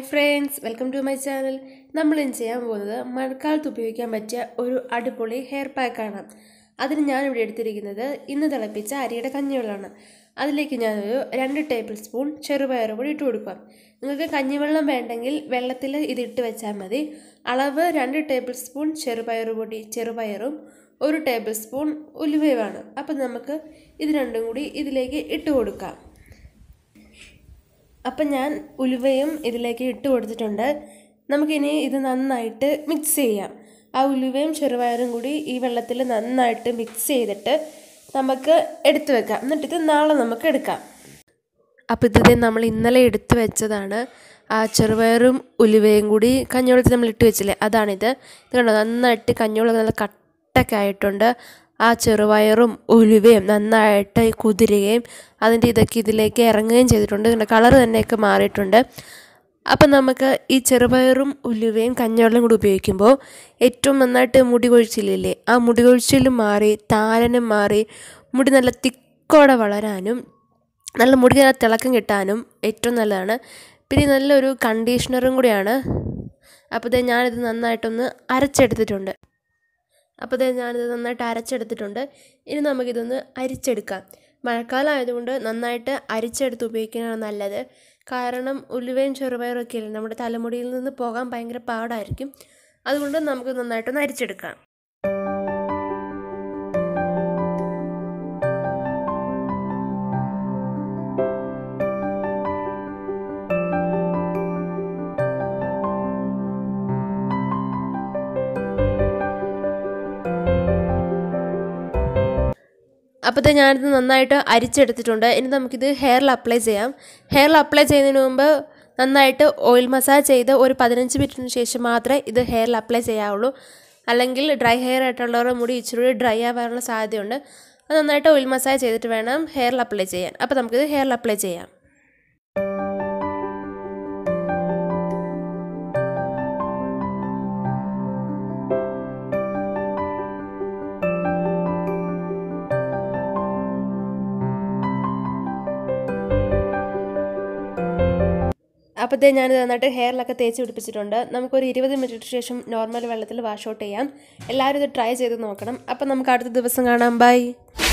friends welcome to my channel നമ്മൾ ഇന്ന് ചെയ്യാൻ പോകുന്നത് മഴക്കാലത്ത് ഉപയോഗിക്കാൻ പറ്റിയ ഒരു അടിപൊളി ഹെയർ പാക്കാണ് അതിന് ഞാനിവിടെ എടുത്തിരിക്കുന്നത് ഇന്ന് തിളപ്പിച്ച അരിയുടെ കഞ്ഞിവെള്ളമാണ് അതിലേക്ക് ഞാനൊരു രണ്ട് ടേബിൾ സ്പൂൺ ചെറുപയർ പൊടി ഇട്ട് കൊടുക്കാം നിങ്ങൾക്ക് കഞ്ഞിവെള്ളം വേണ്ടെങ്കിൽ വെള്ളത്തിൽ ഇതിട്ട് വെച്ചാൽ മതി അളവ് രണ്ട് ടേബിൾ സ്പൂൺ ചെറുപയർ പൊടി ചെറുപയറും ഒരു ടേബിൾ സ്പൂൺ ഉലുവയുമാണ് അപ്പം നമുക്ക് ഇത് രണ്ടും കൂടി ഇതിലേക്ക് ഇട്ട് കൊടുക്കാം അപ്പം ഞാൻ ഉലുവയും ഇതിലേക്ക് ഇട്ട് കൊടുത്തിട്ടുണ്ട് നമുക്കിനി ഇത് നന്നായിട്ട് മിക്സ് ചെയ്യാം ആ ഉലുവയും ചെറുപയറും കൂടി ഈ വെള്ളത്തിൽ നന്നായിട്ട് മിക്സ് ചെയ്തിട്ട് നമുക്ക് എടുത്തു വെക്കാം എന്നിട്ട് ഇത് നാളെ നമുക്ക് എടുക്കാം അപ്പോൾ ഇത് നമ്മൾ ഇന്നലെ എടുത്തു വെച്ചതാണ് ആ ചെറുപയറും ഉലുവയും കൂടി കഞ്ഞോളത്തിൽ നമ്മൾ ഇട്ട് വെച്ചില്ലേ അതാണിത് ഇത് കണ്ടോ നന്നായിട്ട് കഞ്ഞോളം നല്ല കട്ടൊക്കെ ആയിട്ടുണ്ട് ആ ചെറുപയറും ഉലുവയും നന്നായിട്ട് കുതിരുകയും അതിൻ്റെ ഇതൊക്കെ ഇതിലേക്ക് ഇറങ്ങുകയും ചെയ്തിട്ടുണ്ട് ഇതിൻ്റെ കളർ തന്നെയൊക്കെ മാറിയിട്ടുണ്ട് അപ്പം നമുക്ക് ഈ ചെറുപയറും ഉലുവയും കഞ്ഞവെള്ളം കൂടി ഉപയോഗിക്കുമ്പോൾ ഏറ്റവും നന്നായിട്ട് മുടി കൊഴിച്ചിലില്ലേ ആ മുടി കൊഴിച്ചിലും മാറി താരനും മാറി മുടി നല്ല തിക്കോടെ വളരാനും നല്ല മുടി നല്ല തിളക്കം കിട്ടാനും ഏറ്റവും നല്ലതാണ് പിന്നെ നല്ലൊരു കണ്ടീഷണറും കൂടിയാണ് അപ്പോൾ ദേ ഞാനിത് നന്നായിട്ടൊന്ന് അരച്ചെടുത്തിട്ടുണ്ട് അപ്പോൾ ദേ ഞാനിത് നന്നായിട്ട് അരച്ചെടുത്തിട്ടുണ്ട് ഇനി നമുക്കിതൊന്ന് അരിച്ചെടുക്കാം മഴക്കാലം ആയതുകൊണ്ട് നന്നായിട്ട് അരിച്ചെടുത്ത് ഉപയോഗിക്കുന്നതാണ് നല്ലത് കാരണം ഉലുവയും ചെറുപയറും ഒക്കെ ഇല്ലേ നമ്മുടെ തലമുടിയിൽ നിന്ന് പോകാൻ ഭയങ്കര പാടായിരിക്കും അതുകൊണ്ട് നമുക്ക് നന്നായിട്ടൊന്ന് അരിച്ചെടുക്കാം അപ്പോഴത്തെ ഞാനിത് നന്നായിട്ട് അരിച്ചെടുത്തിട്ടുണ്ട് ഇനി നമുക്കിത് ഹെയറിൽ അപ്ലൈ ചെയ്യാം ഹെയറിൽ അപ്ലൈ ചെയ്യുന്നതിന് മുമ്പ് നന്നായിട്ട് ഓയിൽ മസാജ് ചെയ്ത് ഒരു പതിനഞ്ച് മിനിറ്റിന് ശേഷം മാത്രമേ ഇത് ഹെയറിൽ അപ്ലൈ ചെയ്യാവുള്ളൂ അല്ലെങ്കിൽ ഡ്രൈ ഹെയർ ആയിട്ടുള്ളവരുടെ മുടി ഇച്ചിരി ഡ്രൈ ആവാനുള്ള സാധ്യതയുണ്ട് അത് നന്നായിട്ട് ഓയിൽ മസാജ് ചെയ്തിട്ട് വേണം ഹെയറിൽ അപ്ലൈ ചെയ്യാൻ അപ്പോൾ നമുക്കിത് ഹെയറിൽ അപ്ലൈ ചെയ്യാം അപ്പോഴത്തേ ഞാനിത് നന്നായിട്ട് ഹെയറിലൊക്കെ തേച്ച് പിടിപ്പിച്ചിട്ടുണ്ട് നമുക്കൊരു ഇരുപത് മിനിറ്റിന് ശേഷം നോർമൽ വെള്ളത്തിൽ വാഷ് ഔട്ട് ചെയ്യാം എല്ലാവരും ഇത് ട്രൈ ചെയ്ത് നോക്കണം അപ്പം നമുക്ക് അടുത്ത ദിവസം കാണാം ബൈ